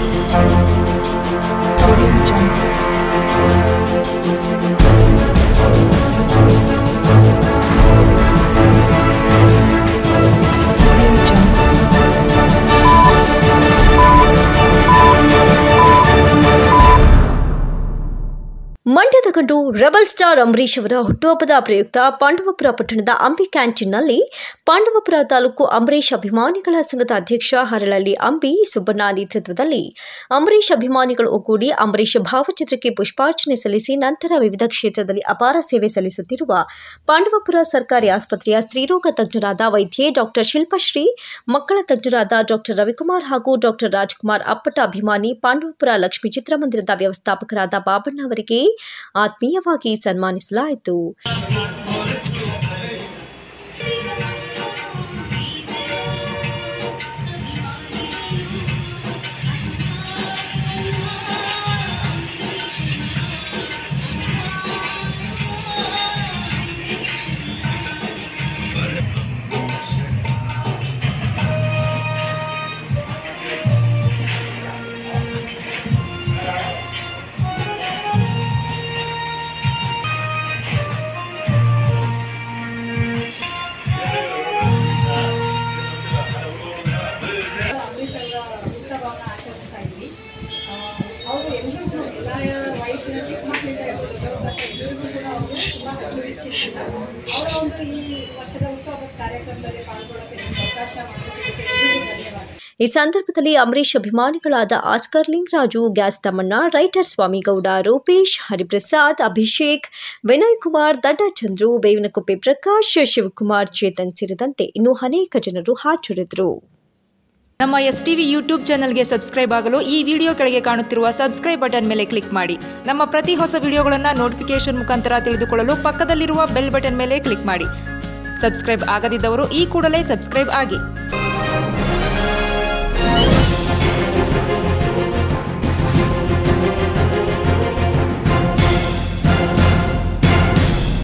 Audio Jungle. Audio Jungle. ಮಂಡ್ಯದ ಗಂಡು rebel star Ambareesh ಅವರ ಹುಟ್ಟುಹಬ್ಬದ ಪ್ರಯುಕ್ತ ಪಾಂಡವಪುರ ಪಟ್ಟಣದ ಅಂಬಿ ಕ್ಯಾಂಟೀನ್ನಲ್ಲಿ ಪಾಂಡವಪುರ ತಾಲೂಕು ಅಂಬರೀಶ್ ಅಭಿಮಾನಿಗಳ ಸಂಘದ ಅಧ್ಯಕ್ಷ ಹರಳಳ್ಳಿ ಅಂಬಿ ಸುಬ್ಬಣ್ಣ ನೇತೃತ್ವದಲ್ಲಿ ಅಂಬರೀಶ್ ಅಭಿಮಾನಿಗಳು ಒಗ್ಗೂಡಿ ಅಂಬರೀಶ್ ಭಾವಚಿತ್ರಕ್ಕೆ ಪುಷ್ಪಾರ್ಚನೆ ಸಲ್ಲಿಸಿ ನಂತರ ವಿವಿಧ ಕ್ಷೇತ್ರದಲ್ಲಿ ಅಪಾರ ಸೇವೆ ಸಲ್ಲಿಸುತ್ತಿರುವ ಪಾಂಡವಪುರ ಸರ್ಕಾರಿ ಆಸ್ಪತ್ರೆಯ ಸ್ತ್ರೀರೋಗ ತಜ್ಞರಾದ ವೈದ್ಯೆ ಡಾಕ್ಟರ್ ಶಿಲ್ಪಶ್ರೀ ಮಕ್ಕಳ ತಜ್ಞರಾದ ಡಾಕ್ಟರ್ ರವಿಕುಮಾರ್ ಹಾಗೂ ಡಾಕ್ಟರ್ ರಾಜ್ಕುಮಾರ್ ಅಪ್ಪಟ ಅಭಿಮಾನಿ ಪಾಂಡವಪುರ ಲಕ್ಷ್ಮೀ ಚಿತ್ರಮಂದಿರದ ವ್ಯವಸ್ಥಾಪಕರಾದ ಬಾಬಣ್ಣ ಅವರಿಗೆ ಆತ್ಮೀಯವಾಗಿ ಸನ್ಮಾನಿಸಲಾಯಿತು ಅಂಬರೀಷ್ ಅವರ ಹುಟ್ಟಹಬ್ಬವನ್ನು ಆಚರಿಸ್ತಾ ಇದ್ವಿ ಅವರು ಎಲ್ರಿಗೂ ಎಲ್ಲ ವಯಸ್ಸಿನ ಚಿಕ್ಕ ಮಕ್ಕಳಿಂದ ಹಿಡಿದು ದೊಡ್ಡವ್ರ ತನಕ ಎಲ್ರಿಗೂ ಕೂಡ ಅವರು ತುಂಬ ಅಚ್ಚುಮೆಚ್ಚಿದ್ರು ಅವರ ಒಂದು ಈ ವರ್ಷದ ಹುಟ್ಟುಹಬ್ಬದ ಕಾರ್ಯಕ್ರಮದಲ್ಲಿ ಪಾಲ್ಗೊಳ್ಳೋಕ್ಕೆ ನಮ್ಗೆ ಅವಕಾಶ ಮಾಡಿಕೊಟ್ಟಿದ್ದಕ್ಕೆ ಎಲ್ರಿಗೂ ಧನ್ಯವಾದ ಈ ಸಂದರ್ಭದಲ್ಲಿ ಅಂಬರೀಶ್ ಅಭಿಮಾನಿಗಳಾದ Oscar Lingaraju gas Thammanna writer Swamygowda Rupesh Hariprasad Abhishek Vinay Kumar Daddachandru Bevinakoppe Prakash Shivakumar Chetan ಸೇರಿದಂತೆ ಇನ್ನೂ ಅನೇಕ ಜನರು ಹಾಜರಿದ್ದರು ನಮ್ಮ ಎಸ್ ಟಿವಿ ಯೂಟ್ಯೂಬ್ ಚಾನಲ್ಗೆ ಸಬ್ಸ್ಕ್ರೈಬ್ ಆಗಲು ಈ ವಿಡಿಯೋ ಕೆಳಗೆ ಕಾಣುತ್ತಿರುವ ಸಬ್ಸ್ಕ್ರೈಬ್ ಬಟನ್ ಮೇಲೆ ಕ್ಲಿಕ್ ಮಾಡಿ ನಮ್ಮ ಪ್ರತಿ ಹೊಸ ವಿಡಿಯೋಗಳನ್ನು ನೋಟಿಫಿಕೇಶನ್ ಮುಖಾಂತರ ತಿಳಿದುಕೊಳ್ಳಲು ಪಕ್ಕದಲ್ಲಿರುವ ಬೆಲ್ ಬಟನ್ ಮೇಲೆ ಕ್ಲಿಕ್ ಮಾಡಿ ಸಬ್ಸ್ಕ್ರೈಬ್ ಆಗದಿದ್ದವರು ಈ ಕೂಡಲೇ ಸಬ್ಸ್ಕ್ರೈಬ್ ಆಗಿ